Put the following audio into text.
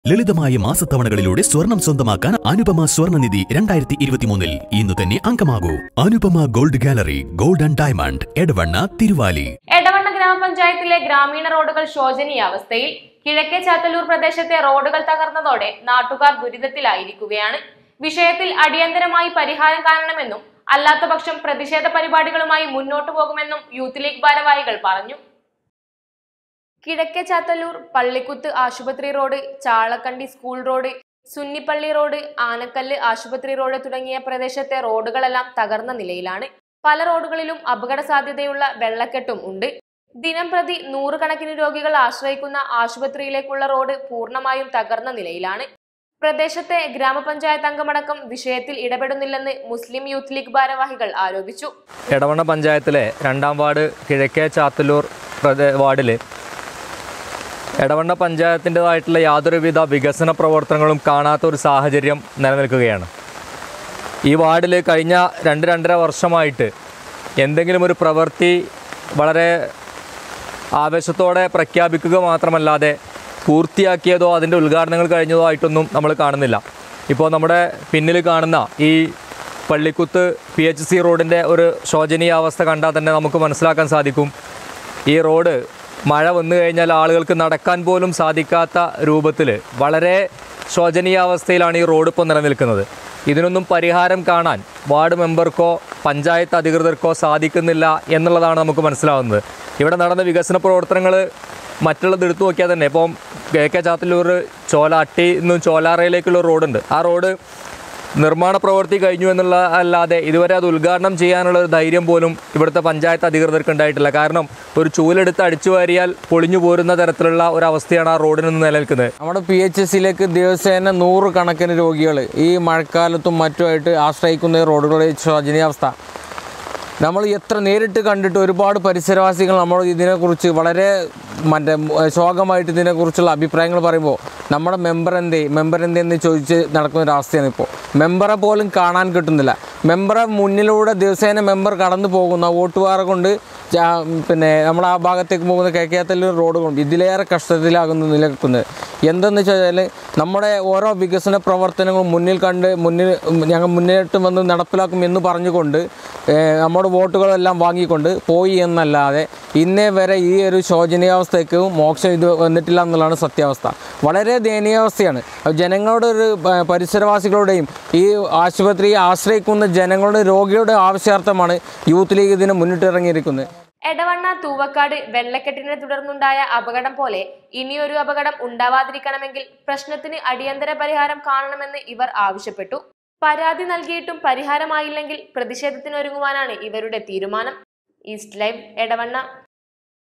ലളിതമായ മാസത്തവണകളിലൂടെ സ്വർണം സ്വന്തമാക്കാൻ അനുപമ സ്വർണ്ണനിധി രണ്ടായിരത്തി ഇരുപത്തിമൂന്നിൽ ഇന്ന് തന്നെ അംഗമാകൂ Anupama gold gallery gold and diamond Edavanna Thiruvali Edavanna ഗ്രാമപഞ്ചായത്തിലെ ഗ്രാമീണ റോഡുകൾ ശോചനീയാവസ്ഥയിൽ കിഴക്കേ ചാത്തല്ലൂർ പ്രദേശത്തെ റോഡുകൾ തകർന്നതോടെ നാട്ടുകാർ ദുരിതത്തിലായിരിക്കുകയാണ് വിഷയത്തിൽ അടിയന്തരമായി പരിഹാരം കാണണമെന്നും അല്ലാത്തപക്ഷം പ്രതിഷേധ പരിപാടികളുമായി മുന്നോട്ടു പോകുമെന്നും യൂത്ത് ലീഗ് ഭാരവാഹികൾ പറഞ്ഞു കിഴക്കേ ചാത്തല്ലൂർ പള്ളിക്കുത്ത് ആശുപത്രി road Chalakkandi school road Sunnippalli road Anakkallu ആശുപത്രി റോഡ് തുടങ്ങിയ പ്രദേശത്തെ റോഡുകളെല്ലാം തകർന്ന നിലയിലാണ് പല റോഡുകളിലും അപകട സാധ്യതയുള്ള വെള്ളക്കെട്ടും ഉണ്ട് ദിനം പ്രതി നൂറുകണക്കിന് രോഗികൾ ആശ്രയിക്കുന്ന ആശുപത്രിയിലേക്കുള്ള റോഡ് പൂർണ്ണമായും തകർന്ന നിലയിലാണ് പ്രദേശത്തെ ഗ്രാമപഞ്ചായത്ത് അംഗമടക്കം വിഷയത്തിൽ ഇടപെടുന്നില്ലെന്ന് മുസ്ലിം യൂത്ത് ലീഗ് ഭാരവാഹികൾ ആരോപിച്ചു എടവണ്ണ പഞ്ചായത്തിലെ രണ്ടാം വാർഡ് കിഴക്കേ ചാത്തല്ലൂർ പ്രദേ വാർഡിൽ എടവണ്ണ പഞ്ചായത്തിൻ്റെതായിട്ടുള്ള യാതൊരുവിധ വികസന പ്രവർത്തനങ്ങളും കാണാത്ത ഒരു സാഹചര്യം നിലനിൽക്കുകയാണ് ഈ വാർഡിൽ കഴിഞ്ഞ രണ്ട് രണ്ടര വർഷമായിട്ട് എന്തെങ്കിലും ഒരു പ്രവൃത്തി വളരെ ആവേശത്തോടെ പ്രഖ്യാപിക്കുക മാത്രമല്ലാതെ പൂർത്തിയാക്കിയതോ അതിൻ്റെ ഉദ്ഘാടനങ്ങൾ കഴിഞ്ഞതോ ആയിട്ടൊന്നും നമ്മൾ കാണുന്നില്ല ഇപ്പോൾ നമ്മുടെ പിന്നിൽ കാണുന്ന ഈ പള്ളിക്കുത്ത് പി എച്ച് സി റോഡിൻ്റെ ഒരു ശോചനീയാവസ്ഥ കണ്ടാൽ തന്നെ നമുക്ക് മനസ്സിലാക്കാൻ സാധിക്കും ഈ റോഡ് മഴ വന്നു കഴിഞ്ഞാൽ ആളുകൾക്ക് നടക്കാൻ പോലും സാധിക്കാത്ത രൂപത്തിൽ വളരെ ശോചനീയാവസ്ഥയിലാണ് ഈ റോഡ് ഇപ്പോൾ നിലനിൽക്കുന്നത് ഇതിനൊന്നും പരിഹാരം കാണാൻ വാർഡ് മെമ്പർക്കോ പഞ്ചായത്ത് അധികൃതർക്കോ സാധിക്കുന്നില്ല എന്നുള്ളതാണ് നമുക്ക് മനസ്സിലാവുന്നത് ഇവിടെ നടന്ന വികസന പ്രവർത്തനങ്ങൾ മറ്റുള്ളത് എടുത്തു നോക്കിയാൽ തന്നെ ഇപ്പം കെ കെ ചാത്തല്ലൂർ ചോലാട്ടി നിന്നും ചോലാറയിലേക്കുള്ള റോഡുണ്ട് ആ റോഡ് നിർമ്മാണ പ്രവൃത്തി കഴിഞ്ഞു എന്നുള്ള അല്ലാതെ ഇതുവരെ അത് ഉദ്ഘാടനം ചെയ്യാനുള്ള ഒരു ധൈര്യം പോലും ഇവിടുത്തെ പഞ്ചായത്ത് അധികൃതർക്ക് ഉണ്ടായിട്ടില്ല കാരണം ഒരു ചൂലെടുത്ത് അടിച്ചു വാരിയാൽ പൊളിഞ്ഞു പോരുന്ന തരത്തിലുള്ള ഒരു അവസ്ഥയാണ് ആ റോഡിൽ നിന്ന് നിലനിൽക്കുന്നത് നമ്മുടെ പി എച്ച് എസിലേക്ക് ദിവസേന നൂറ് കണക്കിന് രോഗികൾ ഈ മഴക്കാലത്തും മറ്റുമായിട്ട് ആശ്രയിക്കുന്ന ഈ റോഡുകളുടെ ശോചനീയാവസ്ഥ നമ്മൾ എത്ര നേരിട്ട് കണ്ടിട്ട് ഒരുപാട് പരിസരവാസികൾ നമ്മൾ ഇതിനെക്കുറിച്ച് വളരെ മറ്റേ ശോകമായിട്ട് ഇതിനെക്കുറിച്ചുള്ള അഭിപ്രായങ്ങൾ പറയുമ്പോൾ നമ്മുടെ മെമ്പർ എന്തേ മെമ്പർ എന്തേ എന്ന് ചോദിച്ച് നടക്കുന്ന ഒരു അവസ്ഥയാണ് ഇപ്പോൾ മെമ്പറെ പോലും കാണാൻ കിട്ടുന്നില്ല മെമ്പറെ മുന്നിലൂടെ ദിവസേന മെമ്പർ കടന്നു പോകുന്ന വോട്ടുപാറ കൊണ്ട് ചാ- പിന്നെ നമ്മൾ ആ ഭാഗത്തേക്ക് പോകുന്ന കേക്കയത്തല്ലൂർ റോഡ് കൊണ്ട് ഇതിലേറെ കഷ്ടത്തിലാകുന്ന നിലനിൽക്കുന്നത് എന്തെന്ന് വെച്ചാൽ നമ്മുടെ ഓരോ വികസന പ്രവർത്തനങ്ങളും മുന്നിൽ കണ്ട് മുന്നിൽ ഞങ്ങൾ മുന്നേറ്റ് വന്ന് നടപ്പിലാക്കും എന്ന് പറഞ്ഞുകൊണ്ട് ഏഹ്, നമ്മുടെ വോട്ടുകളെല്ലാം വാങ്ങിക്കൊണ്ട് പോയി എന്നല്ലാതെ ഇന്നേ വരെ ഈ ഒരു ശോചനീയാവസ്ഥയ്ക്ക് മോക്ഷം ഇത് വന്നിട്ടില്ല എന്നുള്ളതാണ് സത്യാവസ്ഥ വളരെ ദയനീയാവസ്ഥയാണ് അത് ജനങ്ങളുടെ ഒരു പ- പരിസരവാസികളുടെയും ഈ ആശുപത്രിയെ ആശ്രയിക്കുന്ന ജനങ്ങളുടെ രോഗികളുടെ ആവശ്യാർത്ഥമാണ് യൂത്ത് ലീഗ് ഇതിന് മുന്നിട്ടിറങ്ങിയിരിക്കുന്നത് എടവണ്ണ തൂവക്കാട് വെള്ളക്കെട്ടിനെ തുടർന്നുണ്ടായ അപകടം പോലെ ഇനിയൊരു അപകടം ഉണ്ടാവാതിരിക്കണമെങ്കിൽ പ്രശ്നത്തിന് അടിയന്തര പരിഹാരം കാണണമെന്ന് ഇവർ ആവശ്യപ്പെട്ടു പരാതി നൽകിയിട്ടും പരിഹാരമായില്ലെങ്കിൽ പ്രതിഷേധത്തിനൊരുങ്ങുവാനാണ് ഇവരുടെ തീരുമാനം ഈസ്റ്റ് ലൈവ് എടവണ്ണ